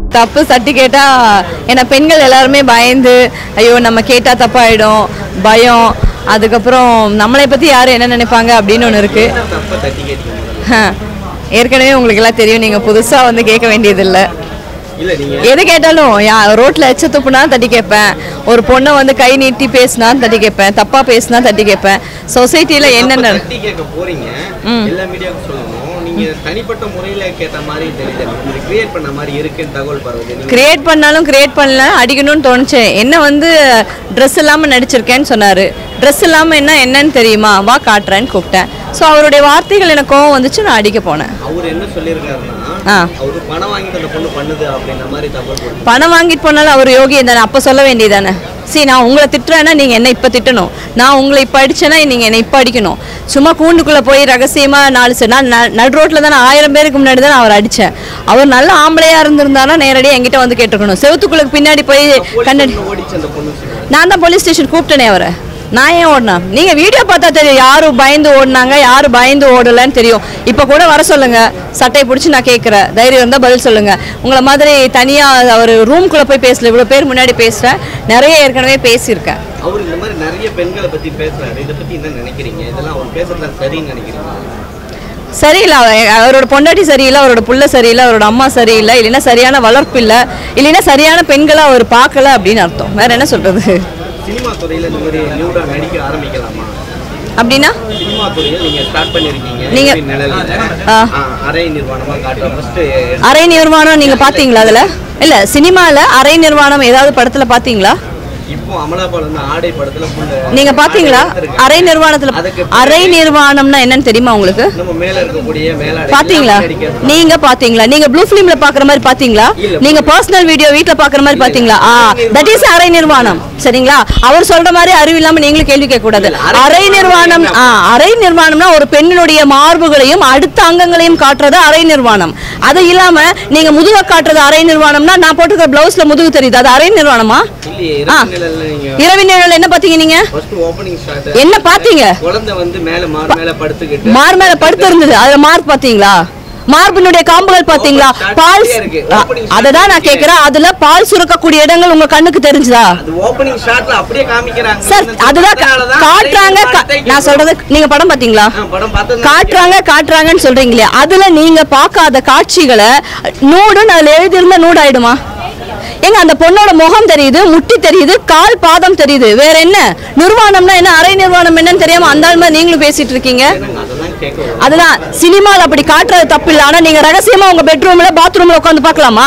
தப்பு சட்டி கேட்டா ஏன்னா பெண்கள் எல்லாருமே பயந்து ஐயோ நம்ம கேட்டா தப்பாயிடும் பயம் அதுக்கப்புறம் நம்மளை பத்தி யாரு என்ன நினைப்பாங்க அப்படின்னு ஒன்று இருக்கு தப்ப தட்டி கேட்டீங்க ஹம். ஏற்கனவே உங்களுக்கு எல்லாம் தெரியும் நீங்க புதுசா வந்து கேட்க வேண்டியதில்லை இல்ல நீங்க எது கேட்டாலும் யா ரோட்ல எச்ச துப்புனா தட்டி கேட்பேன் ஒரு பொண்ணை வந்து கை நீட்டி பேசினா தட்டி கேட்பேன் தப்பா பேசினா தட்டி கேட்பேன் சொசைட்டில தப்ப என்னென்ன தட்டி கேட்க போறீங்க எல்லா மீடியாவுக்கும் சொல்லணும் நீங்க தனிப்பட்ட முறையில கேட்ட மாதிரி தெரியல உங்களுக்கு கிரியேட் பண்ண மாதிரி இருக்குன்னு தகவல் பரவுது நீங்க கிரியேட் பண்ணாலும் கிரியேட் பண்ணல அடிக்கணும்னு தோணுச்சு என்ன வந்து ட்ரெஸ் இல்லாமல் நடிச்சிருக்கேன்னு சொன்னார் ட்ரெஸ் இல்லாமல் என்ன என்னன்னு தெரியுமா வா காட்டுறேன்னு கூப்பிட்டேன் ஸோ அவருடைய வார்த்தைகள் எனக்கு கோவம் வந்துச்சு நான் அடிக்க போனேன் அவர் என்ன சொல்லியிருக்காருன்னா ஆ அவரு பணம் வாங்கிட்டு அந்த பொண்ணு பண்ணுது அப்படின்ற மாதிரி தகவல் போட்டு பணம் வாங்கிட்டு போனாலும் அவர் யோகி தானே அப்போ சொல்ல வேண்டியதானே சரி நான் உங்களை திட்டுறேன்னா நீங்கள் என்ன இப்போ திட்டணும் நான் உங்களை இப்போ அடிச்சேன்னா நீங்கள் என்னை இப்போ அடிக்கணும் சும்மா கூண்டுக்குள்ளே போய் ரகசியமாக நாலு சார் நான் ந- நடு ரோட்டில் தான் ஆயிரம் பேருக்கு முன்னாடி தான் நான் அவர் அடித்தேன் அவர் நல்ல ஆம்பளையாக இருந்திருந்தாருன்னா நேரடியாக என்கிட்ட வந்து கேட்டிருக்கணும் செவத்துக்குள்ளே பின்னாடி போய் கண்ணடி போலீஸ் ஓடிச்சு அந்த பொண்ணு சொல்லுவாங்க நான் தான் போலீஸ் ஸ்டேஷன் கூப்பிட்டேனே அவரை நான் ஏன் ஓடினா நீங்க வீடியோ பார்த்தா தெரியும் யாரு பயந்து ஓடினாங்க யாரு பயந்து ஓடலன்னு தெரியும் இப்போ கூட வர சொல்லுங்க சட்டையை பிடிச்சி நான் கேட்குறேன் தைரியம் இருந்தால் பதில் சொல்லுங்க உங்களை மாதிரி தனியா அவர் ரூம்குள்ளே போய் பேசல இவ்வளோ பேர் முன்னாடி பேசுறேன் நிறைய ஏற்கனவே பேசியிருக்கேன் அவர் இந்த மாதிரி நிறைய பெண்களை பத்தி பேசுறாரு இதை பத்தி என்ன நினைக்கிறீங்க இதெல்லாம் அவர் பேசுறதுல சரின்னு நினைக்கிறீங்க சரியில்லை அவ- அவரோட பொண்டாட்டி சரியில்லை அவரோட புள்ள சரியில்லை அவரோட அம்மா சரியில்லை இல்லைன்னா சரியான வளர்ப்பு இல்லை இல்லைன்னா சரியான பெண்களை அவர் பார்க்கல அப்படின்னு அர்த்தம் வேற என்ன சொல்றது சினிமா துறையில இந்த மாதிரி நியூடா நடிக்க ஆரம்பிக்கலாமா அப்படின்னா சினிமா துறையில நீங்க ஸ்டார்ட் பண்ணிருக்கீங்க நீங்க- எப்படி நிழல்ல ஆ. ஆ, அரை நிர்வாணமா காட்டுற ஃபர்ஸ்ட் அரை நிர்வாணம் நீங்க பாத்தீங்களா அதுல இல்ல சினிமால அரை நிர்வாணம் ஏதாவது படத்துல பாத்தீங்களா இப்போ அமலாபால் வந்து ஆடை படத்துல full நீங்க பாத்தீங்களா ஆடை எடுத்திருக்கு. அரை நிர்வாணத்துல அதுக்கு அரை நிர்வாணம்னா என்னன்னு தெரியுமா உங்களுக்கு நம்ம மேல இருக்கக்கூடிய மேல பாத்தீங்களா நீங்க பாத்தீங்களா நீங்க ப்ளூ ஃபிலிம்ல பாக்குற மாதிரி பாத்தீங்களா இல்ல. நீங்க பர்சனல் வீடியோ வீட்ல பாக்குற மாதிரி பாத்தீங்களா ஆ தட் இஸ் அரை நிர்வாணம் சரிங்களா அவர் சொல்ற மாதிரி அறிவு இல்லாம நீங்களும் கேள்வி கேட்க கூடாது இல்ல, அரை அரை நிர்வாணம் ஆ அரை நிர்வாணம்னா ஒரு பெண்ணினுடைய மார்புகளையும் அடுத்த அங்கங்களையும் காட்டுறது அரை நிர்வாணம் அது இல்லாம நீங்க முதுக காட்டுறது அரை நிர்வாணம்னா நான் போட்டுக்கிற பிளவுஸ்ல முதுகு தெரியுது அது அரை நிர்வாணமா இல்லையே ஆ. இரவு நிழல்ல நீங்க இரவு நிழல் என்ன பாத்தீங்க நீங்க ஃபர்ஸ்ட் ஓபனிங் ஷாட் என்ன பாத்தீங்க குழந்தை வந்து மேல மார் மேல படுத்துக்கிட்டு மார் மேல படுத்து இருந்தது அதுல மார்க் பாத்தீங்களா மார்பினுடைய காம்புகள் பாத்தீங்களா Open shot பால் அப்படியே இருக்கு. அ- Opening shot அததான் நான் இருக்கு. கேக்குறேன் அதுல பால் சுரக்கக்கூடிய இடங்கள் உங்க கண்ணுக்கு தெரிஞ்சுதா அது ஓபனிங் ஷாட்ல அப்படியே காமிக்கிறாங்க சார் அதுதான் கா- அதனாலதான் காட்டுறாங்க கா- அரை நான் சொல்றது நீங்க படம் பாத்தீங்களா ஆ, படம் பார்த்தது காட்டுறாங்க காட்டுறாங்கன்னு சொல்றீங்களே அதுல நீங்க பார்க்காத காட்சிகளை நூடுன்னு அதுல எழுதியிருந்தா நூடு ஆயிடுமா ஏங்க அந்த பொண்ணோட முகம் தெரியுது முட்டி தெரியுது கால் பாதம் தெரியுது வேற என்ன நிர்வாணம்னா என்ன அரை நிர்வாணம் என்னன்னு தெரியாம அந்த ஆள் மாதிரி நீங்களும் பேசிட்டு இருக்கீங்க அதெல்லாம் கேட்க அதுதான் சினிமால அப்படி காட்டுறது தப்பு இல்லை ஆனா நீங்க ரகசியமா உங்க பெட்ரூம்ல பாத்ரூம்ல உட்காந்து பார்க்கலாமா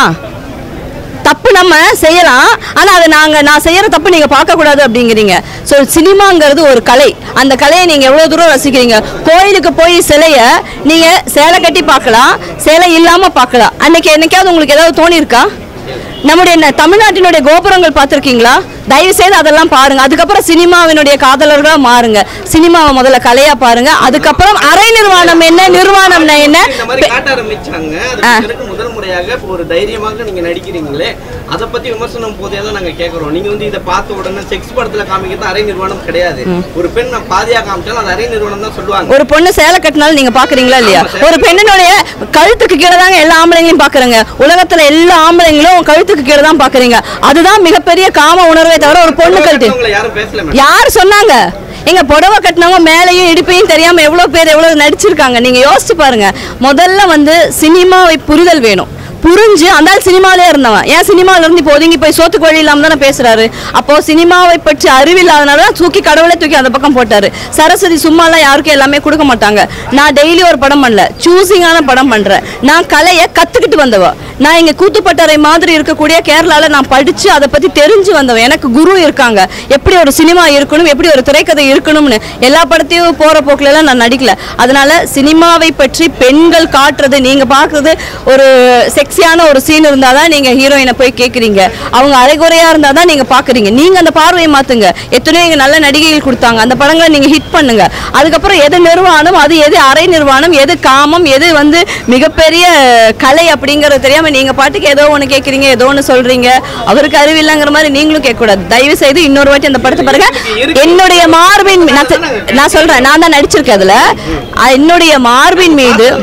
தப்பு நம்ம செய்யலாம் ஆனா அதை நாங்க நான் செய்யற தப்பு நீங்க பார்க்க கூடாது அப்படிங்கிறீங்க ஸோ சினிமாங்கிறது ஒரு கலை அந்த கலையை நீங்க எவ்வளவு தூரம் ரசிக்கிறீங்க கோயிலுக்கு போய் சிலைய நீங்க சேலை கட்டி பார்க்கலாம் சேலை இல்லாம பார்க்கலாம் அன்னைக்கு என்னைக்காவது உங்களுக்கு ஏதாவது தோணி இருக்கா நம்முடைய ந- தமிழ்நாட்டினுடைய கோபுரங்கள் பார்த்துருக்கீங்களா தயவு செய்து அதெல்லாம் பாருங்க அதுக்கப்புறம் சினிமாவினுடைய காதலர்களா மாறுங்க சினிமாவை முதல்ல கலையா பாருங்க அதுக்கப்புறம் அரை நிர்வாணம் என்ன நிர்வாணம்னா என்ன இந்த மாதிரி காட்ட ஆரம்பிச்சாங்க அதுக்கு பிறகு முதல் முறையாக இப்போ ஒரு தைரியமாக நீங்க நடிக்கிறீங்களே அதை பத்தி விமர்சனம் போதே தான் நாங்க கேக்குறோம் நீங்க வந்து இதை பார்த்த உடனே செக்ஸ் படத்துல காமிக்கிறது அரை நிர்வாணம் கிடையாது ஒரு பெண் நான் பாதியா காமிச்சாலும் அது அரை நிர்வாணம் தான் சொல்லுவாங்க ஒரு பொண்ணு சேலை கட்டினாலும் நீங்க பாக்குறீங்களா இல்லையா ஆமா, சேலை ஒரு பெண்ணினுடைய கழுத்துக்கு கீழே தாங்க எல்லா ஆம்பளைங்களையும் பாக்குறேங்க உலகத்துல எல்லா ஆம்பளைங்களும் கழுத்துக்கு கீழே தான் பாக்குறீங்க அதுதான் மிகப்பெரிய காம உணர்வே தவிர ஒரு பொண்ணு கழுத்து உங்களை யாரும் பேசல மேடம் யார் சொன்னாங்க எங்க புடவை கட்டினவங்க மேலையும் இடுப்பையும் தெரியாம எவ்வளவு பேர் எவ்வளவு நடிச்சிருக்காங்க நீங்க யோசிச்சு பாருங்க முதல்ல வந்து சினிமாவை புரிதல் வேணும் புரிஞ்சு அந்த ஆள் சினிமாலே இருந்தவன் ஏன் சினிமால இருந்து இப்போ ஒதுங்கி போய் சோத்துக்கு வழி இல்லாம தானே பேசுறாரு அப்போ சினிமாவை பற்றி அறிவில்லாதனால தான் தூக்கி கடவுளே தூக்கி அந்த பக்கம் போட்டாரு சரஸ்வதி சும்மாலாம் யாருக்கும் எல்லாமே கொடுக்க மாட்டாங்க நான் டெய்லி ஒரு படம் பண்ணல சூசிங்கான படம் பண்றேன் நான் கலையை கத்துக்கிட்டு வந்தவ நான் இங்க கூத்துப்பட்டறை மாதிரி இருக்கக்கூடிய கேரளால நான் படிச்சு அதை பத்தி தெரிஞ்சு வந்தவன் எனக்கு குரு இருக்காங்க எப்படி ஒரு சினிமா இருக்கணும் எப்படி ஒரு திரைக்கதை இருக்கணும்னு எல்லா படத்தையும் போற போக்குல எல்லாம் நான் நடிக்கல அதனால சினிமாவை பற்றி பெண்கள் காட்டுறது நீங்க பாக்குறது ஒரு செக்ஸியான ஒரு சீன் இருந்தாதான் நீங்க ஹீரோயினை போய் கேக்குறீங்க அவங்க அரைகுறையா இருந்தாதான் நீங்க பாக்குறீங்க நீங்க அந்த பார்வையை மாத்துங்க எத்தனையோ இங்க நல்ல நடிகைகள் கொடுத்தாங்க அந்த படங்களை நீங்க ஹிட் பண்ணுங்க அதுக்கப்புறம் எது நிர்வாணம் அது எது அரை நிர்வாணம் எது காமம் எது வந்து மிகப்பெரிய கலை அப்படிங்கறது தெரியாம நீங்க பாட்டுக்கு ஏதோ ஒண்ணு கேக்குறீங்க ஏதோ ஒண்ணு சொல்றீங்க அவருக்கு அறிவில்லைங்கிற மாதிரி நீங்களும் கேட்க கூடாது தயவு செய்து இன்னொரு வாட்டி அந்த படத்தை பாருங்க என்னுடைய மார்பின் மீ- நான் சொ- நான் சொல்றேன் நான் தான் நடிச்சிருக்கேன் அதுல அஹ் என்னுடைய மார்பின் மீது அதனாலதான்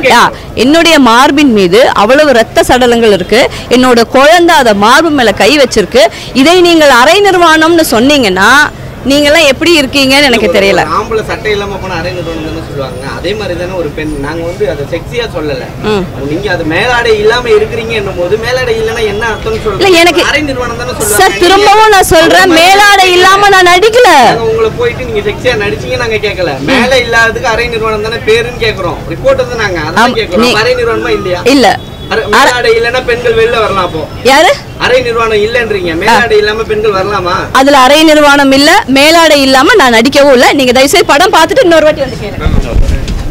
ஆ, என்னுடைய மார்பின் மீது அவ்வளவு ரத்த சடலங்கள் இருக்கு என்னோட குழந்தை அதை மார்பு மேல கை வச்சிருக்கு இதை நீங்கள் அரை நிர்வாணம்னு சொன்னீங்கன்னா நீங்கெல்லாம் எப்படி இருக்கீங்கன்னு எனக்கு ஒரு- தெரியல ஒரு ஆம்பளை சட்டை இல்லாம போனா அரை நிறுவனம் தானே சொல்லுவாங்க அதே மாதிரி தானே ஒரு பெண் நாங்க வந்து அதை செக்ஸியா சொல்லல ம். நீங்க அது மேலாடை இல்லாம இருக்கிறீங்க என்னும் போது மேலாடை இல்லைன்னா என்ன அர்த்தம்னு இல்ல சொல்லுங்க எனக்கு அரை நிறுவனம் தானே சார் சொல்லுவாங்க திரும்பவும் நான் சொல்றேன் மேலாடை இல்லாம நான் நடிக்கல நாங்க உங்களை போயிட்டு நீங்க செக்ஸியா நடிச்சீங்க நாங்க கேட்கல மேல இல்லாததுக்கு அரை நிறுவனம் தானே பேருன்னு கேக்குறோம் ரிப்போர்ட் வந்து நாங்க அதான் ஆம், கேக்குறோம் நீ- அரை நிறுவனமா இல்லையா இல்ல அரை- மேலாடை இல்லைன்னா பெண்கள் வெளில வரலாம் அப்போ யாரு அரை நிர்வாணம் இல்லன்றீங்க மேலாடை இல்லாம பெண்கள் வரலாமா அதுல அரை நிர்வாணம் இல்ல மேலாடை இல்லாம நான் நடிக்கவும் இல்ல நீங்க தயவுசெய்து படம் பார்த்துட்டு இன்னொரு வாட்டி வந்து கேளுங்க